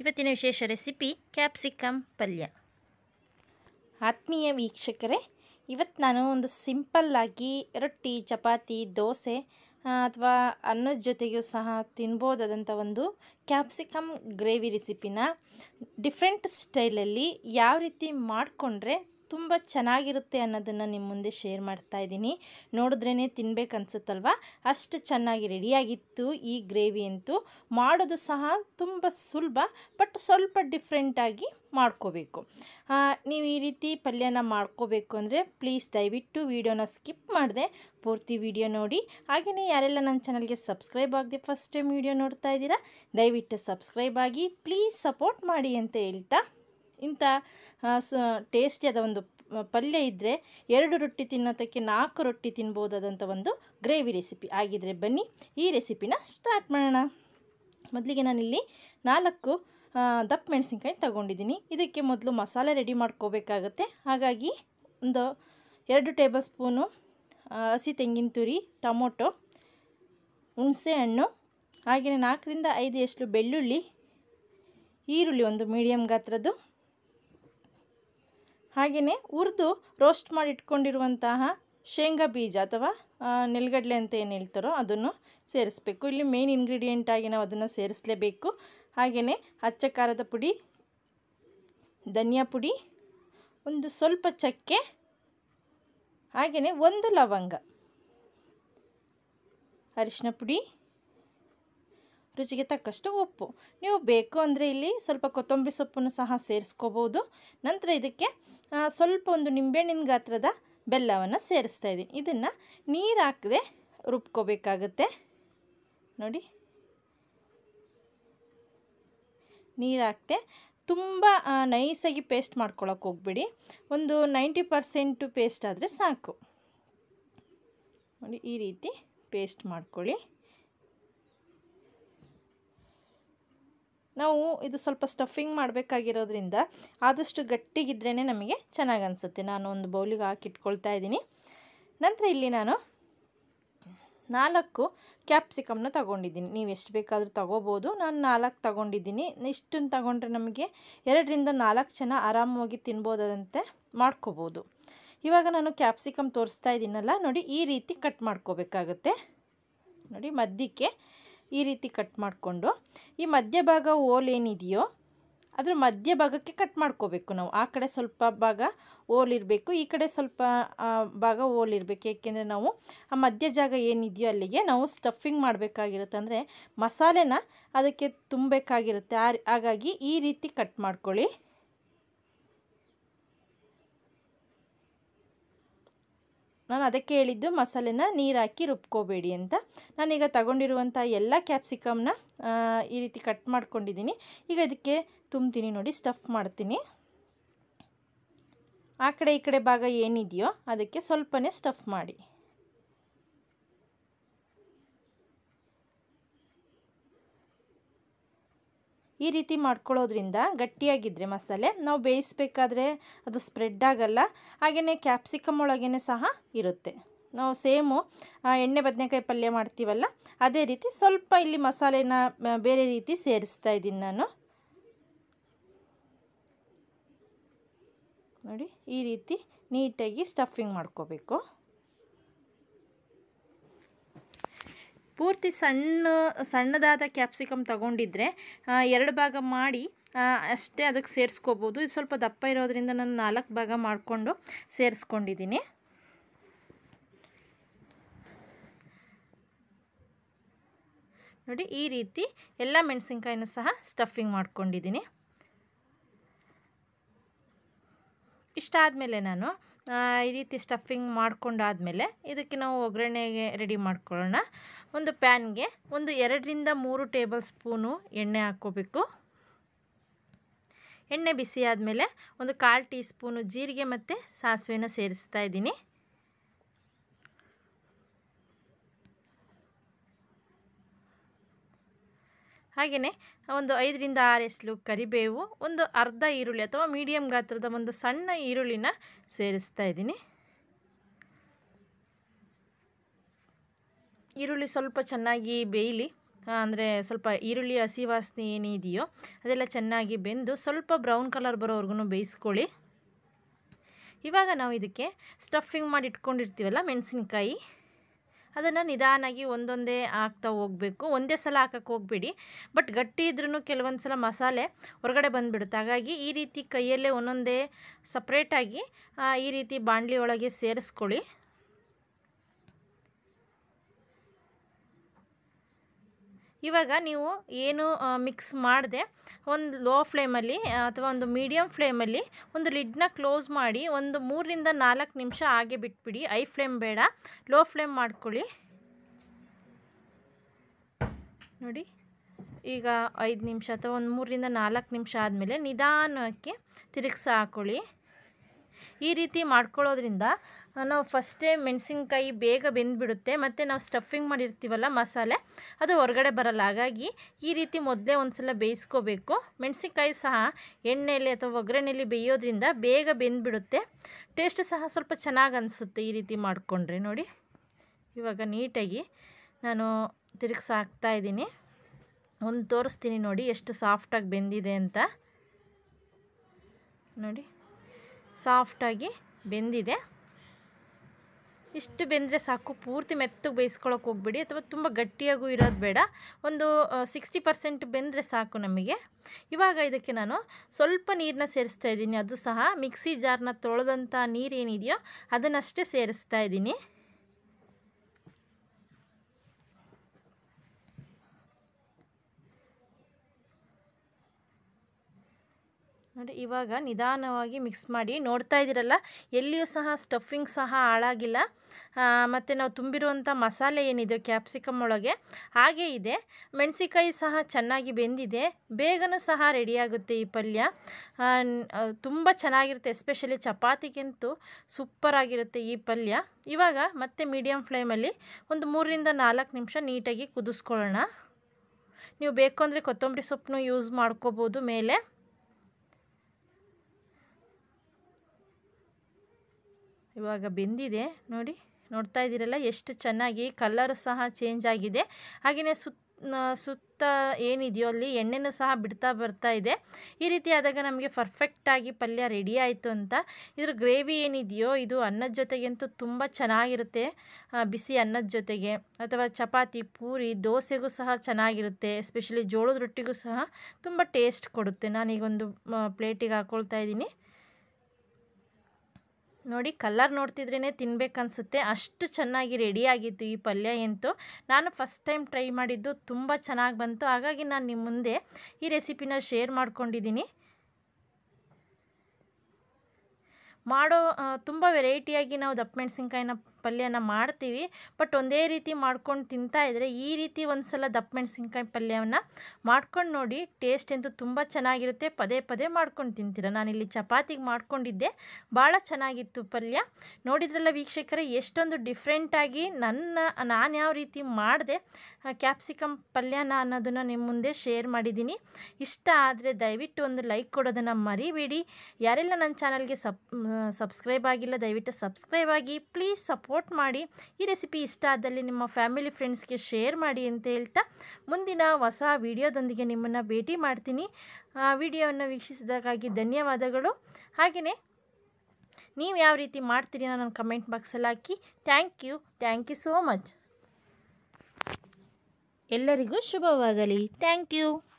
ಇವತ್ತಿನ ವಿಶೇಷ recipe capsicum ಪಲ್ಯ ಆತ್ಮೀಯ ವೀಕ್ಷಕರೇ ಇವತ್ತು ನಾನು ಒಂದು ಸಿಂಪಲ್ಲಾಗಿ ರೊಟ್ಟಿ ಚಪಾತಿ ದೋಸೆ ಅಥವಾ ಅನ್ನದ ಜೊತೆಗೂ ಸಹ ತಿನ್ಬೋದಾದಂಥ ಒಂದು ಕ್ಯಾಪ್ಸಿಕಮ್ ಗ್ರೇವಿ ರೆಸಿಪಿನ ಡಿಫ್ರೆಂಟ್ ಸ್ಟೈಲಲ್ಲಿ ಯಾವ ರೀತಿ ಮಾಡಿಕೊಂಡ್ರೆ ತುಂಬ ಚೆನ್ನಾಗಿರುತ್ತೆ ಅನ್ನೋದನ್ನು ನಿಮ್ಮ ಮುಂದೆ ಶೇರ್ ಮಾಡ್ತಾ ಇದ್ದೀನಿ ನೋಡಿದ್ರೇ ತಿನ್ಬೇಕು ಅನ್ಸುತ್ತಲ್ವ ಅಷ್ಟು ಚೆನ್ನಾಗಿ ರೆಡಿಯಾಗಿತ್ತು ಈ ಗ್ರೇವಿ ಅಂತೂ ಮಾಡೋದು ಸಹ ತುಂಬ ಸುಲಭ ಬಟ್ ಸ್ವಲ್ಪ ಡಿಫ್ರೆಂಟಾಗಿ ಮಾಡ್ಕೋಬೇಕು ನೀವು ಈ ರೀತಿ ಪಲ್ಯನ ಮಾಡ್ಕೋಬೇಕು ಅಂದರೆ ಪ್ಲೀಸ್ ದಯವಿಟ್ಟು ವಿಡಿಯೋನ ಸ್ಕಿಪ್ ಮಾಡಿದೆ ಪೂರ್ತಿ ವಿಡಿಯೋ ನೋಡಿ ಹಾಗೆಯೇ ಯಾರೆಲ್ಲ ನನ್ನ ಚಾನಲ್ಗೆ ಸಬ್ಸ್ಕ್ರೈಬ್ ಆಗದೆ ಫಸ್ಟ್ ಟೈಮ್ ವಿಡಿಯೋ ನೋಡ್ತಾ ಇದ್ದೀರಾ ದಯವಿಟ್ಟು ಸಬ್ಸ್ಕ್ರೈಬ್ ಆಗಿ ಪ್ಲೀಸ್ ಸಪೋರ್ಟ್ ಮಾಡಿ ಅಂತ ಹೇಳ್ತಾ ಇಂಥ ಸ ಟೇಸ್ಟಿಯಾದ ಒಂದು ಪಲ್ಯ ಇದ್ದರೆ ಎರಡು ರೊಟ್ಟಿ ತಿನ್ನೋದಕ್ಕೆ ನಾಲ್ಕು ರೊಟ್ಟಿ ತಿನ್ಬೋದಾದಂಥ ಒಂದು ಗ್ರೇವಿ ರೆಸಿಪಿ ಆಗಿದ್ರೆ ಬನ್ನಿ ಈ ರೆಸಿಪಿನ ಸ್ಟಾರ್ಟ್ ಮಾಡೋಣ ಮೊದಲಿಗೆ ನಾನಿಲ್ಲಿ ನಾಲ್ಕು ದಪ್ಪ ಮೆಣಸಿನ್ಕಾಯಿ ತಗೊಂಡಿದ್ದೀನಿ ಇದಕ್ಕೆ ಮೊದಲು ಮಸಾಲೆ ರೆಡಿ ಮಾಡ್ಕೋಬೇಕಾಗತ್ತೆ ಹಾಗಾಗಿ ಒಂದು ಎರಡು ಟೇಬಲ್ ಸ್ಪೂನು ಹಸಿ ತೆಂಗಿನ ತುರಿ ಟೊಮೊಟೊ ಹುಣಸೆ ಹಣ್ಣು ಹಾಗೆಯೇ ನಾಲ್ಕರಿಂದ ಐದು ಎಷ್ಟು ಬೆಳ್ಳುಳ್ಳಿ ಈರುಳ್ಳಿ ಒಂದು ಮೀಡಿಯಮ್ ಗಾತ್ರದ್ದು ಹಾಗೆಯೇ ಹುರಿದು ರೋಸ್ಟ್ ಮಾಡಿ ಇಟ್ಕೊಂಡಿರುವಂತಹ ಶೇಂಗಾ ಬೀಜ ಅಥವಾ ನೆಲಗಡಲೆ ಅಂತ ಏನು ಹೇಳ್ತಾರೋ ಅದನ್ನು ಸೇರಿಸ್ಬೇಕು ಇಲ್ಲಿ ಮೇನ್ ಇಂಗ್ರೀಡಿಯೆಂಟ್ ಆಗಿ ನಾವು ಅದನ್ನು ಸೇರಿಸಲೇಬೇಕು ಹಾಗೆಯೇ ಅಚ್ಚ ಖಾರದ ಪುಡಿ ಧನಿಯಾ ಪುಡಿ ಒಂದು ಸ್ವಲ್ಪ ಚಕ್ಕೆ ಹಾಗೆಯೇ ಒಂದು ಲವಂಗ ಅರಿಶಿನ ಪುಡಿ ರುಚಿಗೆ ತಕ್ಕಷ್ಟು ಉಪ್ಪು ನೀವು ಬೇಕು ಅಂದರೆ ಇಲ್ಲಿ ಸ್ವಲ್ಪ ಕೊತ್ತಂಬರಿ ಸೊಪ್ಪನ್ನು ಸಹ ಸೇರಿಸ್ಕೋಬೋದು ನಂತರ ಇದಕ್ಕೆ ಸ್ವಲ್ಪ ಒಂದು ನಿಂಬೆಹಣ್ಣಿನ ಗಾತ್ರದ ಬೆಲ್ಲವನ್ನು ಸೇರಿಸ್ತಾ ಇದ್ದೀನಿ ಇದನ್ನು ನೀರು ಹಾಕದೆ ರುಬ್ಕೋಬೇಕಾಗತ್ತೆ ನೋಡಿ ನೀರು ಹಾಕ್ತೆ ತುಂಬ ನೈಸಾಗಿ ಪೇಸ್ಟ್ ಮಾಡ್ಕೊಳಕ್ಕೆ ಹೋಗ್ಬೇಡಿ ಒಂದು ನೈಂಟಿ ಪರ್ಸೆಂಟು ಪೇಸ್ಟ್ ಆದರೆ ಸಾಕು ನೋಡಿ ಈ ರೀತಿ ಪೇಸ್ಟ್ ಮಾಡ್ಕೊಳ್ಳಿ ನಾವು ಇದು ಸ್ವಲ್ಪ ಸ್ಟಫಿಂಗ್ ಮಾಡಬೇಕಾಗಿರೋದ್ರಿಂದ ಆದಷ್ಟು ಗಟ್ಟಿಗಿದ್ರೇ ನಮಗೆ ಚೆನ್ನಾಗಿ ಅನಿಸುತ್ತೆ ನಾನು ಒಂದು ಬೌಲಿಗೆ ಹಾಕಿಟ್ಕೊಳ್ತಾ ಇದ್ದೀನಿ ನಂತರ ಇಲ್ಲಿ ನಾನು ನಾಲ್ಕು ಕ್ಯಾಪ್ಸಿಕಮ್ನ ತಗೊಂಡಿದ್ದೀನಿ ನೀವು ಎಷ್ಟು ಬೇಕಾದರೂ ತಗೋಬೋದು ನಾನು ನಾಲ್ಕು ತಗೊಂಡಿದ್ದೀನಿ ಇಷ್ಟನ್ನು ತಗೊಂಡ್ರೆ ನಮಗೆ ಎರಡರಿಂದ ನಾಲ್ಕು ಜನ ಆರಾಮವಾಗಿ ತಿನ್ಬೋದಂತೆ ಮಾಡ್ಕೋಬೋದು ಇವಾಗ ನಾನು ಕ್ಯಾಪ್ಸಿಕಮ್ ತೋರಿಸ್ತಾ ಇದ್ದೀನಲ್ಲ ನೋಡಿ ಈ ರೀತಿ ಕಟ್ ಮಾಡ್ಕೋಬೇಕಾಗತ್ತೆ ನೋಡಿ ಮಧ್ಯಕ್ಕೆ ಈ ರೀತಿ ಕಟ್ ಮಾಡಿಕೊಂಡು ಈ ಮಧ್ಯಭಾಗ ಓಲ್ ಏನಿದೆಯೋ ಅದ್ರ ಮಧ್ಯಭಾಗಕ್ಕೆ ಕಟ್ ಮಾಡ್ಕೋಬೇಕು ನಾವು ಆ ಕಡೆ ಸ್ವಲ್ಪ ಭಾಗ ಓಲ್ ಇರಬೇಕು ಈ ಕಡೆ ಸ್ವಲ್ಪ ಭಾಗ ಓಲ್ ಇರಬೇಕು ಏಕೆಂದರೆ ನಾವು ಆ ಮಧ್ಯ ಜಾಗ ಏನಿದೆಯೋ ಅಲ್ಲಿಗೆ ನಾವು ಸ್ಟಫಿಂಗ್ ಮಾಡಬೇಕಾಗಿರುತ್ತೆ ಅಂದರೆ ಮಸಾಲೆನ ಅದಕ್ಕೆ ತುಂಬಬೇಕಾಗಿರುತ್ತೆ ಆ ಹಾಗಾಗಿ ಈ ರೀತಿ ಕಟ್ ಮಾಡ್ಕೊಳ್ಳಿ ನಾನು ಅದಕ್ಕೆ ಹೇಳಿದ್ದು ಮಸಾಲೆನ ನೀರು ಹಾಕಿ ರುಬ್ಕೋಬೇಡಿ ಅಂತ ನಾನೀಗ ತಗೊಂಡಿರುವಂಥ ಎಲ್ಲ ಕ್ಯಾಪ್ಸಿಕಮ್ನ ಈ ರೀತಿ ಕಟ್ ಮಾಡ್ಕೊಂಡಿದ್ದೀನಿ ಈಗ ಇದಕ್ಕೆ ತುಂಬ್ತೀನಿ ನೋಡಿ ಸ್ಟಫ್ ಮಾಡ್ತೀನಿ ಆ ಕಡೆ ಈ ಕಡೆ ಭಾಗ ಏನಿದೆಯೋ ಅದಕ್ಕೆ ಸ್ವಲ್ಪನೇ ಸ್ಟಫ್ ಮಾಡಿ ಈ ರೀತಿ ಮಾಡ್ಕೊಳ್ಳೋದ್ರಿಂದ ಗಟ್ಟಿಯಾಗಿದ್ದರೆ ಮಸಾಲೆ ನಾವು ಬೇಯಿಸ್ಬೇಕಾದ್ರೆ ಅದು ಸ್ಪ್ರೆಡ್ ಆಗಲ್ಲ ಹಾಗೆಯೇ ಕ್ಯಾಪ್ಸಿಕಮ್ ಒಳಗೇ ಸಹ ಇರುತ್ತೆ ನಾವು ಸೇಮು ಎಣ್ಣೆ ಬದನೆಕಾಯಿ ಪಲ್ಯ ಮಾಡ್ತೀವಲ್ಲ ಅದೇ ರೀತಿ ಸ್ವಲ್ಪ ಇಲ್ಲಿ ಮಸಾಲೆನ ಬೇರೆ ರೀತಿ ಸೇರಿಸ್ತಾ ಇದ್ದೀನಿ ನಾನು ನೋಡಿ ಈ ರೀತಿ ನೀಟಾಗಿ ಸ್ಟಫಿಂಗ್ ಮಾಡ್ಕೋಬೇಕು ಪೂರ್ತಿ ಸಣ್ಣ ಸಣ್ಣದಾದ ಕ್ಯಾಪ್ಸಿಕಮ್ ತಗೊಂಡಿದ್ರೆ ಎರಡು ಭಾಗ ಮಾಡಿ ಅಷ್ಟೇ ಅದಕ್ಕೆ ಸೇರಿಸ್ಕೋಬೋದು ಇದು ಸ್ವಲ್ಪ ದಪ್ಪ ಇರೋದ್ರಿಂದ ನಾನು ನಾಲ್ಕು ಭಾಗ ಮಾಡಿಕೊಂಡು ಸೇರಿಸ್ಕೊಂಡಿದ್ದೀನಿ ನೋಡಿ ಈ ರೀತಿ ಎಲ್ಲ ಮೆಣಸಿನ್ಕಾಯಿನೂ ಸಹ ಸ್ಟಫಿಂಗ್ ಮಾಡ್ಕೊಂಡಿದ್ದೀನಿ ಇಷ್ಟಾದಮೇಲೆ ನಾನು ಈ ರೀತಿ ಸ್ಟಫಿಂಗ್ ಮಾಡ್ಕೊಂಡಾದಮೇಲೆ ಇದಕ್ಕೆ ನಾವು ಒಗ್ಗರಣೆಗೆ ರೆಡಿ ಮಾಡ್ಕೊಳ್ಳೋಣ ಒಂದು ಪ್ಯಾನ್ಗೆ ಒಂದು ಎರಡರಿಂದ ಮೂರು ಟೇಬಲ್ ಸ್ಪೂನು ಎಣ್ಣೆ ಹಾಕ್ಕೋಬೇಕು ಎಣ್ಣೆ ಬಿಸಿ ಆದಮೇಲೆ ಒಂದು ಕಾಲು ಟೀ ಸ್ಪೂನು ಜೀರಿಗೆ ಮತ್ತು ಸಾಸಿವೆನ ಸೇರಿಸ್ತಾ ಇದ್ದೀನಿ ಹಾಗೆಯೇ ಒಂದು ಐದರಿಂದ ಆರು ಎಸ್ಲು ಕರಿಬೇವು ಒಂದು ಅರ್ಧ ಈರುಳ್ಳಿ ಅಥವಾ ಮೀಡಿಯಮ್ ಗಾತ್ರದ ಒಂದು ಸಣ್ಣ ಈರುಳ್ಳಿನ ಸೇರಿಸ್ತಾ ಇದ್ದೀನಿ ಈರುಳ್ಳಿ ಸ್ವಲ್ಪ ಚೆನ್ನಾಗಿ ಬೇಯಲಿ ಅಂದರೆ ಸ್ವಲ್ಪ ಈರುಳ್ಳಿ ಹಸಿ ವಾಸನೆ ಏನಿದೆಯೋ ಅದೆಲ್ಲ ಚೆನ್ನಾಗಿ ಬೆಂದು ಸ್ವಲ್ಪ ಬ್ರೌನ್ ಕಲರ್ ಬರೋವರೆಗೂ ಬೇಯಿಸ್ಕೊಳ್ಳಿ ಇವಾಗ ನಾವು ಇದಕ್ಕೆ ಸ್ಟಫಿಂಗ್ ಮಾಡಿ ಇಟ್ಕೊಂಡಿರ್ತೀವಲ್ಲ ಮೆಣಸಿನ್ಕಾಯಿ ಅದನ್ನು ನಿಧಾನಾಗಿ ಒಂದೊಂದೇ ಹಾಕ್ತಾ ಹೋಗಬೇಕು ಒಂದೇ ಸಲ ಹಾಕಕ್ಕೆ ಹೋಗಬೇಡಿ ಬಟ್ ಗಟ್ಟಿ ಇದ್ರೂ ಕೆಲವೊಂದು ಸಲ ಮಸಾಲೆ ಹೊರಗಡೆ ಬಂದುಬಿಡುತ್ತೆ ಹಾಗಾಗಿ ಈ ರೀತಿ ಕೈಯಲ್ಲೇ ಒಂದೊಂದೇ ಸಪ್ರೇಟಾಗಿ ಈ ರೀತಿ ಬಾಣಲಿ ಒಳಗೆ ಸೇರಿಸ್ಕೊಳ್ಳಿ ಇವಾಗ ನೀವು ಏನು ಮಿಕ್ಸ್ ಮಾಡದೆ ಒಂದು ಲೋ ಫ್ಲೇಮಲ್ಲಿ ಅಥವಾ ಒಂದು ಮೀಡಿಯಮ್ ಫ್ಲೇಮಲ್ಲಿ ಒಂದು ಲಿಡ್ನ ಕ್ಲೋಸ್ ಮಾಡಿ ಒಂದು ಮೂರರಿಂದ ನಾಲ್ಕು ನಿಮಿಷ ಹಾಗೆ ಬಿಟ್ಬಿಡಿ ಐ ಫ್ಲೇಮ್ ಬೇಡ ಲೋ ಫ್ಲೇಮ್ ಮಾಡ್ಕೊಳ್ಳಿ ನೋಡಿ ಈಗ ಐದು ನಿಮಿಷ ಅಥವಾ ಒಂದು ಮೂರರಿಂದ ನಾಲ್ಕು ನಿಮಿಷ ಆದಮೇಲೆ ನಿಧಾನಕ್ಕೆ ತಿರುಗಿಸಿ ಹಾಕ್ಕೊಳ್ಳಿ ಈ ರೀತಿ ಮಾಡ್ಕೊಳ್ಳೋದ್ರಿಂದ ನಾವು ಫಸ್ಟೇ ಮೆಣಸಿನ್ಕಾಯಿ ಬೇಗ ಬೆಂದುಬಿಡುತ್ತೆ ಮತ್ತು ನಾವು ಸ್ಟಫಿಂಗ್ ಮಾಡಿರ್ತೀವಲ್ಲ ಮಸಾಲೆ ಅದು ಹೊರಗಡೆ ಬರಲ್ಲ ಹಾಗಾಗಿ ಈ ರೀತಿ ಮೊದಲೇ ಒಂದು ಸಲ ಬೇಯಿಸ್ಕೋಬೇಕು ಮೆಣಸಿನ್ಕಾಯಿ ಸಹ ಎಣ್ಣೆಯಲ್ಲಿ ಅಥವಾ ಒಗ್ಗರಣೆಯಲ್ಲಿ ಬೇಯೋದ್ರಿಂದ ಬೇಗ ಬೆಂದುಬಿಡುತ್ತೆ ಟೇಸ್ಟ್ ಸಹ ಸ್ವಲ್ಪ ಚೆನ್ನಾಗಿ ಅನಿಸುತ್ತೆ ಈ ರೀತಿ ಮಾಡಿಕೊಂಡ್ರೆ ನೋಡಿ ಇವಾಗ ನೀಟಾಗಿ ನಾನು ತಿರುಗಿಸಿ ಹಾಕ್ತಾಯಿದ್ದೀನಿ ಒಂದು ತೋರಿಸ್ತೀನಿ ನೋಡಿ ಎಷ್ಟು ಸಾಫ್ಟಾಗಿ ಬೆಂದಿದೆ ಅಂತ ನೋಡಿ ಸಾಫ್ಟಾಗಿ ಬೆಂದಿದೆ ಇಷ್ಟು ಬೆಂದರೆ ಸಾಕು ಪೂರ್ತಿ ಮೆತ್ತಗೆ ಬೇಯಿಸ್ಕೊಳಕ್ಕೆ ಹೋಗ್ಬೇಡಿ ಅಥವಾ ತುಂಬ ಗಟ್ಟಿಯಾಗೂ ಇರೋದು ಬೇಡ ಒಂದು ಸಿಕ್ಸ್ಟಿ ಪರ್ಸೆಂಟ್ ಬೆಂದರೆ ಸಾಕು ನಮಗೆ ಇವಾಗ ಇದಕ್ಕೆ ನಾನು ಸ್ವಲ್ಪ ನೀರನ್ನ ಸೇರಿಸ್ತಾ ಇದ್ದೀನಿ ಅದು ಸಹ ಮಿಕ್ಸಿ ಜಾರ್ನ ತೊಳೆದಂಥ ನೀರು ಏನಿದೆಯೋ ಅದನ್ನಷ್ಟೇ ಸೇರಿಸ್ತಾ ಇದ್ದೀನಿ ನೋಡಿ ಇವಾಗ ನಿಧಾನವಾಗಿ ಮಿಕ್ಸ್ ಮಾಡಿ ನೋಡ್ತಾ ಇದ್ದೀರಲ್ಲ ಎಲ್ಲಿಯೂ ಸಹ ಸ್ಟಫಿಂಗ್ ಸಹ ಹಾಳಾಗಿಲ್ಲ ಮತ್ತು ನಾವು ತುಂಬಿರುವಂಥ ಮಸಾಲೆ ಏನಿದೆ ಕ್ಯಾಪ್ಸಿಕಮ್ ಒಳಗೆ ಹಾಗೇ ಇದೆ ಮೆಣಸಿಕಾಯಿ ಸಹ ಚೆನ್ನಾಗಿ ಬೆಂದಿದೆ ಬೇಗನೂ ಸಹ ರೆಡಿಯಾಗುತ್ತೆ ಈ ಪಲ್ಯ ತುಂಬ ಚೆನ್ನಾಗಿರುತ್ತೆ ಎಸ್ಪೆಷಲಿ ಚಪಾತಿಗಂತೂ ಸೂಪರಾಗಿರುತ್ತೆ ಈ ಪಲ್ಯ ಇವಾಗ ಮತ್ತೆ ಮೀಡಿಯಮ್ ಫ್ಲೇಮಲ್ಲಿ ಒಂದು ಮೂರರಿಂದ ನಾಲ್ಕು ನಿಮಿಷ ನೀಟಾಗಿ ಕುದಿಸ್ಕೊಳ್ಳೋಣ ನೀವು ಬೇಕು ಅಂದರೆ ಕೊತ್ತಂಬರಿ ಸೊಪ್ಪನ್ನು ಯೂಸ್ ಮಾಡ್ಕೋಬೋದು ಮೇಲೆ ಇವಾಗ ಬೆಂದಿದೆ ನೋಡಿ ನೋಡ್ತಾ ಇದ್ದೀರಲ್ಲ ಎಷ್ಟು ಚೆನ್ನಾಗಿ ಕಲರ್ ಸಹ ಚೇಂಜ್ ಆಗಿದೆ ಹಾಗೆಯೇ ಸುತ್ತ ಸುತ್ತ ಏನಿದೆಯೋ ಅಲ್ಲಿ ಎಣ್ಣೆನೂ ಸಹ ಬಿಡ್ತಾ ಬರ್ತಾ ಇದೆ ಈ ರೀತಿ ಆದಾಗ ನಮಗೆ ಪರ್ಫೆಕ್ಟಾಗಿ ಪಲ್ಯ ರೆಡಿ ಆಯಿತು ಅಂತ ಇದ್ರ ಗ್ರೇವಿ ಏನಿದೆಯೋ ಇದು ಅನ್ನದ ಜೊತೆಗಂತೂ ತುಂಬ ಚೆನ್ನಾಗಿರುತ್ತೆ ಬಿಸಿ ಅನ್ನದ ಜೊತೆಗೆ ಅಥವಾ ಚಪಾತಿ ಪೂರಿ ದೋಸೆಗೂ ಸಹ ಚೆನ್ನಾಗಿರುತ್ತೆ ಎಸ್ಪೆಷಲಿ ಜೋಳದ ರೊಟ್ಟಿಗೂ ಸಹ ತುಂಬ ಟೇಸ್ಟ್ ಕೊಡುತ್ತೆ ನಾನೀಗೊಂದು ಪ್ಲೇಟಿಗೆ ಹಾಕ್ಕೊಳ್ತಾ ಇದ್ದೀನಿ ನೋಡಿ ಕಲರ್ ನೋಡ್ತಿದ್ರೇ ತಿನ್ಬೇಕನ್ಸುತ್ತೆ ಅಷ್ಟು ಚೆನ್ನಾಗಿ ರೆಡಿಯಾಗಿತ್ತು ಈ ಪಲ್ಯ ಎಂತೂ ನಾನು ಫಸ್ಟ್ ಟೈಮ್ ಟ್ರೈ ಮಾಡಿದ್ದು ತುಂಬ ಚೆನ್ನಾಗಿ ಬಂತು ಹಾಗಾಗಿ ನಾನು ನಿಮ್ಮ ಮುಂದೆ ಈ ರೆಸಿಪಿನ ಶೇರ್ ಮಾಡ್ಕೊಂಡಿದ್ದೀನಿ ಮಾಡೋ ತುಂಬ ವೆರೈಟಿಯಾಗಿ ನಾವು ದಪ್ಪ ಮೆಣಸಿನ್ಕಾಯಿನ ಪಲ್ಯನ ಮಾಡ್ತೀವಿ ಬಟ್ ಒಂದೇ ರೀತಿ ಮಾಡ್ಕೊಂಡು ತಿಂತಾ ಇದ್ದರೆ ಈ ರೀತಿ ಒಂದು ಸಲ ದಪ್ಪ ಮೆಣಸಿನ್ಕಾಯಿ ಪಲ್ಯವನ್ನು ಮಾಡ್ಕೊಂಡು ನೋಡಿ ಟೇಸ್ಟ್ ಅಂತೂ ತುಂಬ ಚೆನ್ನಾಗಿರುತ್ತೆ ಪದೇ ಪದೇ ಮಾಡ್ಕೊಂಡು ತಿಂತೀರ ನಾನಿಲ್ಲಿ ಚಪಾತಿಗೆ ಮಾಡ್ಕೊಂಡಿದ್ದೆ ಭಾಳ ಚೆನ್ನಾಗಿತ್ತು ಪಲ್ಯ ನೋಡಿದ್ರಲ್ಲ ವೀಕ್ಷಕರೇ ಎಷ್ಟೊಂದು ಡಿಫ್ರೆಂಟಾಗಿ ನನ್ನ ನಾನು ಯಾವ ರೀತಿ ಮಾಡಿದೆ ಕ್ಯಾಪ್ಸಿಕಮ್ ಪಲ್ಯನ ಅನ್ನೋದನ್ನು ನಿಮ್ಮ ಮುಂದೆ ಶೇರ್ ಮಾಡಿದ್ದೀನಿ ಇಷ್ಟ ಆದರೆ ದಯವಿಟ್ಟು ಒಂದು ಲೈಕ್ ಕೊಡೋದನ್ನು ಮರಿಬೇಡಿ ಯಾರೆಲ್ಲ ನನ್ನ ಚಾನಲ್ಗೆ ಸಬ್ ಸಬ್ಸ್ಕ್ರೈಬ್ ಆಗಿಲ್ಲ ದಯವಿಟ್ಟು ಸಬ್ಸ್ಕ್ರೈಬ್ ಆಗಿ ಪ್ಲೀಸ್ ಸಪೋರ್ಟ್ ಮಾಡಿ ಈ ರೆಸಿಪಿ ಇಷ್ಟ ಆದಲ್ಲಿ ನಿಮ್ಮ ಫ್ಯಾಮಿಲಿ ಫ್ರೆಂಡ್ಸ್ಗೆ ಶೇರ್ ಮಾಡಿ ಅಂತ ಹೇಳ್ತಾ ಮುಂದಿನ ಹೊಸ ವಿಡಿಯೋದೊಂದಿಗೆ ನಿಮ್ಮನ್ನು ಭೇಟಿ ಮಾಡ್ತೀನಿ ವಿಡಿಯೋವನ್ನು ವೀಕ್ಷಿಸಿದಕ್ಕಾಗಿ ಧನ್ಯವಾದಗಳು ಹಾಗೆಯೇ ನೀವು ಯಾವ ರೀತಿ ಮಾಡ್ತೀರಿ ನನ್ನ ಕಮೆಂಟ್ ಬಾಕ್ಸಲ್ಲಿ ಹಾಕಿ thank you thank you so much ಎಲ್ಲರಿಗೂ ಶುಭವಾಗಲಿ ಥ್ಯಾಂಕ್ ಯು